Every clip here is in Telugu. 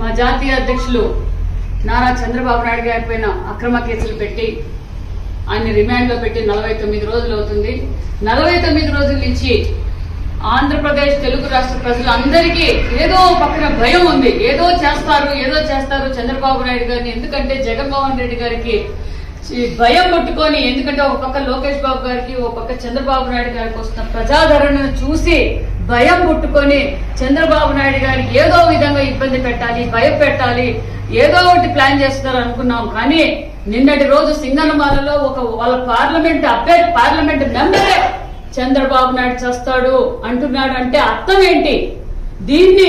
మా జాతీయ అధ్యక్షులు నారా చంద్రబాబు నాయుడు గారి పైన అక్రమ కేసులు పెట్టి ఆయన రిమాండ్ లో పెట్టి నలభై తొమ్మిది రోజులు అవుతుంది నలభై తొమ్మిది రోజుల నుంచి ఆంధ్రప్రదేశ్ తెలుగు రాష్ట్ర ప్రజలందరికీ ఏదో పక్కన భయం ఉంది ఏదో చేస్తారు ఏదో చేస్తారు చంద్రబాబు నాయుడు గారిని ఎందుకంటే జగన్మోహన్ రెడ్డి గారికి ఈ భయం పట్టుకొని ఎందుకంటే ఒక పక్క లోకేష్ బాబు గారికి ఒక పక్క చంద్రబాబు నాయుడు గారికి వస్తున్న ప్రజాదరణను చూసి భయం పుట్టుకొని చంద్రబాబు నాయుడు గారికి ఏదో విధంగా ఇబ్బంది పెట్టాలి భయం పెట్టాలి ఏదో ఒకటి ప్లాన్ చేస్తున్నారు అనుకున్నాం కానీ నిన్నటి రోజు సింగనమాలలో ఒక వాళ్ళ పార్లమెంట్ అభ్యర్థి పార్లమెంట్ మెంబరే చంద్రబాబు నాయుడు చేస్తాడు అంటున్నాడు అంటే అర్థం ఏంటి దీన్ని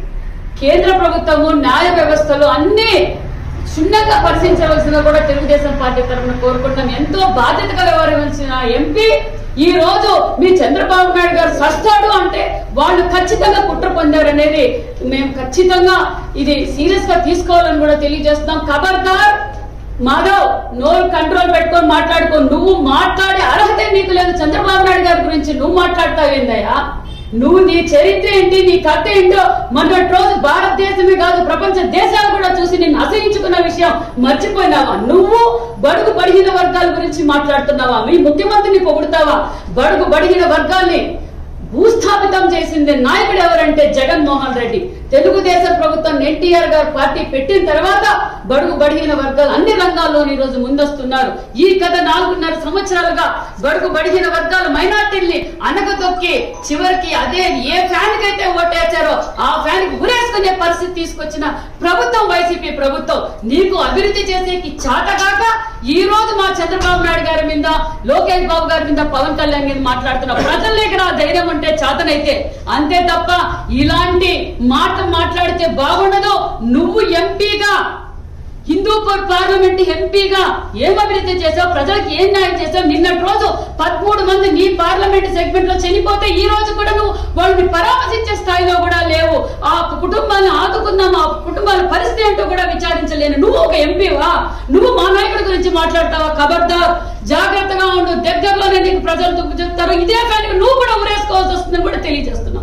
కేంద్ర ప్రభుత్వము న్యాయ వ్యవస్థలు అన్ని క్షుణ్ణంగా పరిశీలించవలసిన కూడా తెలుగుదేశం పార్టీ తరఫున కోరుకుంటాం ఎంతో బాధ్యతగా వ్యవహరించిన ఎంపీ ఈ రోజు మీ చంద్రబాబు నాయుడు గారు సస్తాడు అంటే వాళ్ళు ఖచ్చితంగా కుట్ర పొందారనేది మేము ఖచ్చితంగా ఇది సీరియస్ గా తీసుకోవాలని కూడా తెలియజేస్తున్నాం ఖబర్దార్ మాధవ్ నోరు కంట్రోల్ పెట్టుకొని మాట్లాడుకో నువ్వు మాట్లాడే అర్హత నీకు లేదు చంద్రబాబు నాయుడు గారి గురించి నువ్వు మాట్లాడతావేందయ్యా నువ్వు నీ చరిత్ర ఏంటి నీ కథ ఏంటో మొన్నటి రోజు భారతదేశమే కాదు ప్రపంచ దేశాలు కూడా చూసి నిన్ను అసహించుకున్న విషయం మర్చిపోయినావా నువ్వు బడుగు బడిగిన వర్గాల గురించి మాట్లాడుతున్నావా మీ ముఖ్యమంత్రిని పొగుడుతావా బడుగు బడిగిన వర్గాల్ని భూస్థాపితం చేసింది నాయకుడు ఎవరంటే జగన్మోహన్ రెడ్డి తెలుగుదేశం ప్రభుత్వం ఎన్టీఆర్ గారు పార్టీ పెట్టిన తర్వాత బడుగు బడిగిన వర్గాలు అన్ని రంగాల్లో ఈ రోజు ముందొస్తున్నారు ఈ గత నాలుగున్నర సంవత్సరాలుగా బడుగు బడిగిన వర్గాలు మైనార్టీల్ని అనగదొక్కి చివరికి అదే ఏ ఫ్యాన్ కైతే ఓటేచారో ఆ ఫ్యాన్ కి ఉరేసుకునే పరిస్థితి తీసుకొచ్చిన ప్రభుత్వం వైసీపీ ప్రభుత్వం నీకు అభివృద్ధి చేసేకి చాటగాక ఈ రోజు మా చంద్రబాబు నాయుడు గారి మీద లోకేష్ బాబు గారి మీద పవన్ కళ్యాణ్ మీద మాట్లాడుతున్న ప్రజల్లో ఇక్కడ ఆ ధైర్యం ఉంటే చాతనైతే అంతే తప్ప ఇలాంటి మాట మాట్లాడితే బాగుండదు నువ్వు ఎంపీగా హిందూపూర్ పార్లమెంట్ ఎంపీగా ఏం అభివృద్ధి చేసావు ప్రజలకు ఏం న్యాయం చేసావు నిన్నటి రోజు పదమూడు మంది నీ పార్లమెంట్ సెగ్మెంట్ లో చనిపోతే ఈ రోజు కూడా నువ్వు వాళ్ళని పరామర్శించే స్థాయిలో కూడా లేవు ఆ కుటుంబాన్ని ఆదుకుందాం ఆ కుటుంబాల పరిస్థితి ఏంటో కూడా విచారించలేను నువ్వు ఒక ఎంపీవా నువ్వు మా నాయకుడి గురించి మాట్లాడతావా ఖబర్దార్ జాగ్రత్తగా ఉండు దగ్గరలోనే నీకు ప్రజలు దుక్కు చెప్తారు ఇదే కానీ నువ్వు కూడా ఊరేసుకోవాల్సి వస్తుందని కూడా తెలియజేస్తున్నాం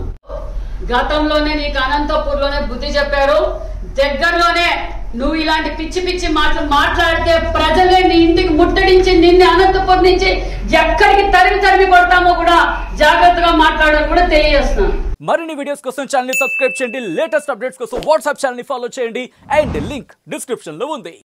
గతంలోనే నీకు అనంతపూర్ లోనే బుద్ధి చెప్పారు దగ్గరలోనే నువ్వు ఇలాంటి పిచ్చి పిచ్చి మాటలు మాట్లాడితే ప్రజలే నీ ఇంటికి ముట్టడించి నిన్ను అనంతపూర్ నుంచి ఎక్కడికి తరిమి తరిమి కొడతామో కూడా జాగ్రత్తగా మాట్లాడాలని కూడా తెలియజేస్తున్నాను మరిన్ని వీడియోస్ కోసం ఛానల్ ని సబ్స్క్రైబ్ చేయండి లేటెస్ట్ అప్డేట్స్ కోసం వాట్సాప్ ఛానల్ ని ఫాలో చేయండి అండ్ లింక్ డిస్క్రిప్షన్ లో ఉంది